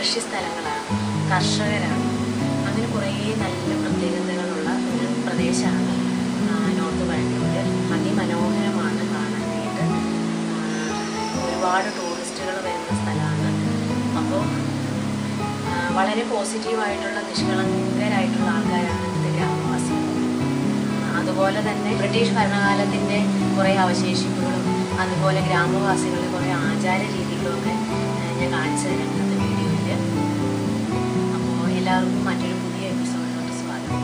കൃഷി സ്ഥലങ്ങളാണ് കർഷകരാണ് അങ്ങനെ കുറേ നല്ല പ്രത്യേകതകളുള്ള ഒരു പ്രദേശമാണ് ആ, നോർത്ത് ബാംഗ്ലൂർ അതിമനോഹരമാണ് കാണാനായിട്ട് ആ, ഒരുപാട് ടൂറിസ്റ്റുകൾ വരുന്ന സ്ഥലമാണ് അപ്പോൾ വളരെ പോസിറ്റീവായിട്ടുള്ള നിഷ്കളങ്കരായിട്ടുള്ള ആൾക്കാരാണ് ഇവിടുത്തെ ഗ്രാമവാസികൾ അതുപോലെ തന്നെ ബ്രിട്ടീഷ് ഭരണകാലത്തിൻ്റെ കുറേ അവശേഷിപ്പുകളും അതുപോലെ ഗ്രാമവാസികളുടെ കുറേ ആചാര രീതികളുമൊക്കെ ഏഹ്, ഞാൻ കാണിച്ചു തരാം ഇന്നത്തെ വീഡിയോയിൽ അപ്പോൾ എല്ലാവർക്കും മറ്റൊരു പുതിയ എപ്പിസോഡിലോട്ട് സ്വാഗതം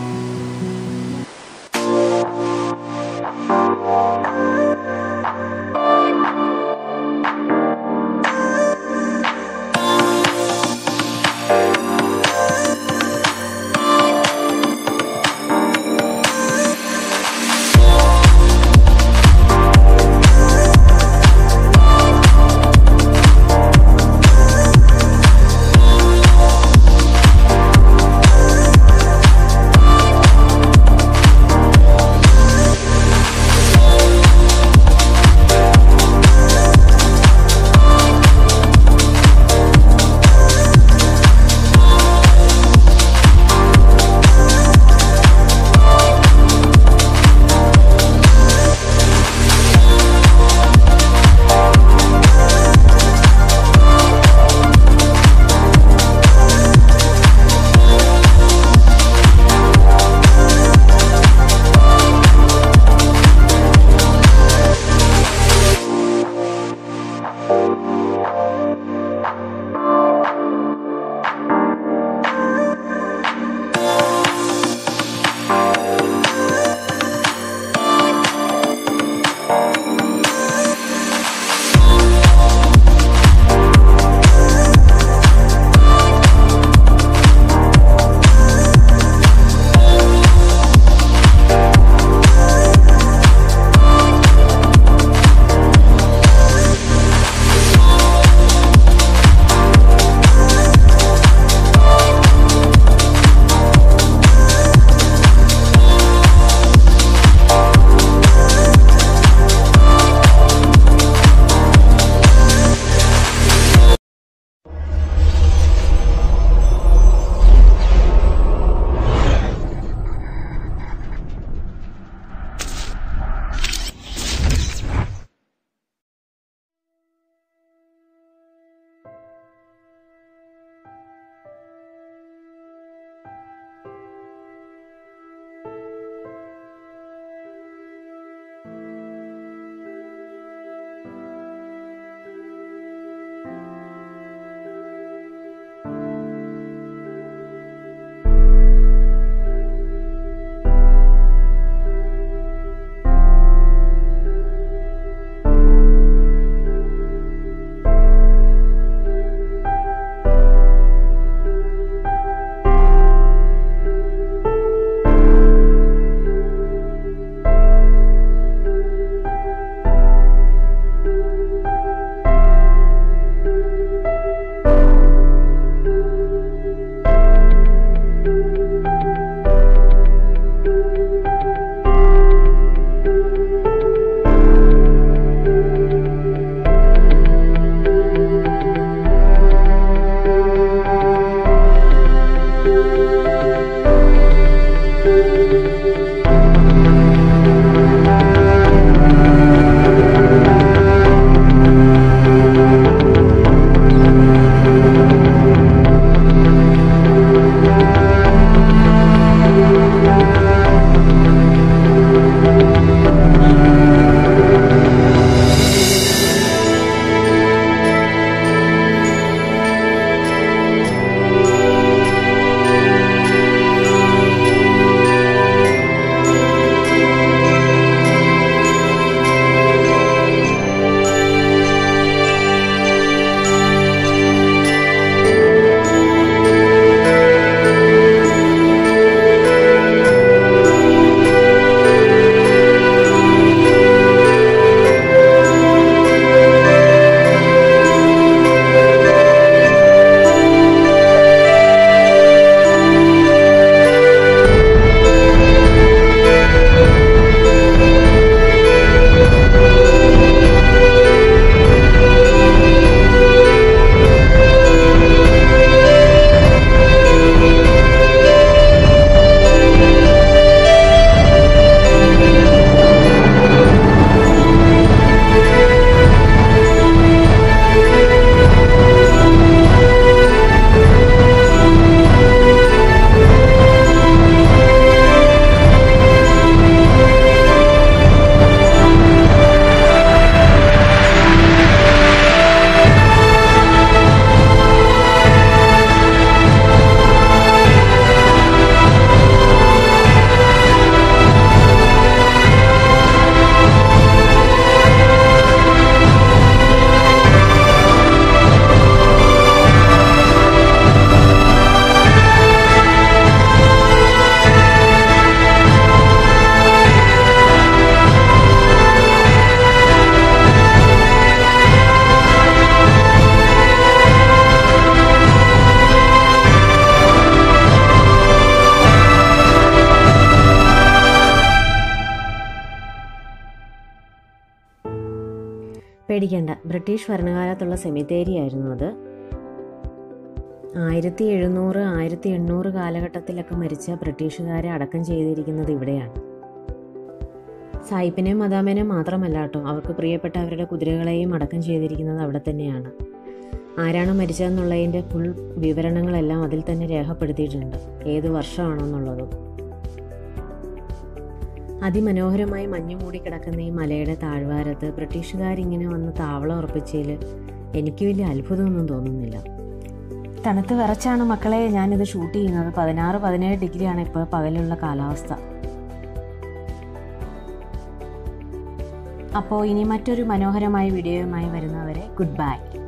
Thank പേടിക്കേണ്ട ബ്രിട്ടീഷ് ഭരണകാലത്തുള്ള സെമിത്തേരി ആയിരുന്നു അത് ആയിരത്തി എഴുന്നൂറ് ആയിരത്തി എണ്ണൂറ് കാലഘട്ടത്തിലൊക്കെ മരിച്ച ബ്രിട്ടീഷുകാരെ അടക്കം ചെയ്തിരിക്കുന്നത് ഇവിടെയാണ് സായിപ്പിനെയും മദാമേനെയും മാത്രമല്ല കേട്ടോ അവർക്ക് പ്രിയപ്പെട്ട അവരുടെ കുതിരകളെയും അടക്കം ചെയ്തിരിക്കുന്നത് അവിടെ തന്നെയാണ് ആരാണ് മരിച്ചതെന്നുള്ളതിൻ്റെ ഫുൾ വിവരണങ്ങളെല്ലാം അതിൽ തന്നെ രേഖപ്പെടുത്തിയിട്ടുണ്ട് ഏത് വർഷമാണെന്നുള്ളതും അതിമനോഹരമായി മഞ്ഞു മൂടി കിടക്കുന്ന ഈ മലയുടെ താഴ്വാരത്ത് ബ്രിട്ടീഷുകാരിങ്ങനെ വന്ന് താവളം ഉറപ്പിച്ചതിൽ എനിക്ക് വലിയ അത്ഭുതമൊന്നും തോന്നുന്നില്ല തണുത്ത് വിറച്ചാണ് മക്കളെ ഞാനിത് ഷൂട്ട് ചെയ്യുന്നത് പതിനാറ് പതിനേഴ് ഡിഗ്രിയാണ് ഇപ്പോൾ പകലുള്ള കാലാവസ്ഥ അപ്പോൾ ഇനി മറ്റൊരു മനോഹരമായ വീഡിയോയുമായി വരുന്നവരെ ഗുഡ് ബൈ